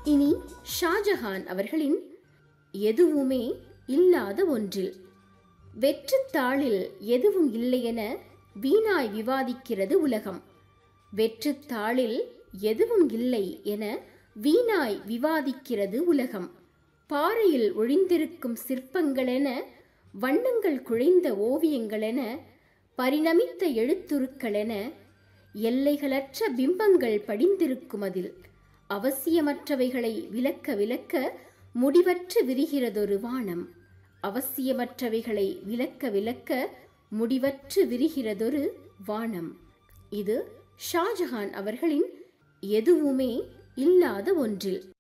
இனி ஷாஜஹான் அவர்களின் எதுவுமே இல்லாத ஒன்றில் வெற்றுத் தாளில் எதுவும் இல்லையென வீணாய் விவாதிக்கிறது உலகம் வெற்றுத் தாளில் எதுவும் இல்லை என வீணாய் விவாதிக்கிறது உலகம் பாறையில் ஒழிந்திருக்கும் சிற்பங்களென வண்ணங்கள் குழைந்த ஓவியங்களென பரிணமித்த எழுத்துருக்களென எல்லைகளற்ற பிம்பங்கள் படிந்திருக்கும் அதில் அவசியமற்றவைகளை விலக்க விலக்க முடிவற்று விரிகிறதொரு வானம் அவசியமற்றவைகளை விலக்க விலக்க முடிவற்று விரிகிறதொரு வானம் இது ஷாஜஹான் அவர்களின் எதுவுமே இல்லாத ஒன்றில்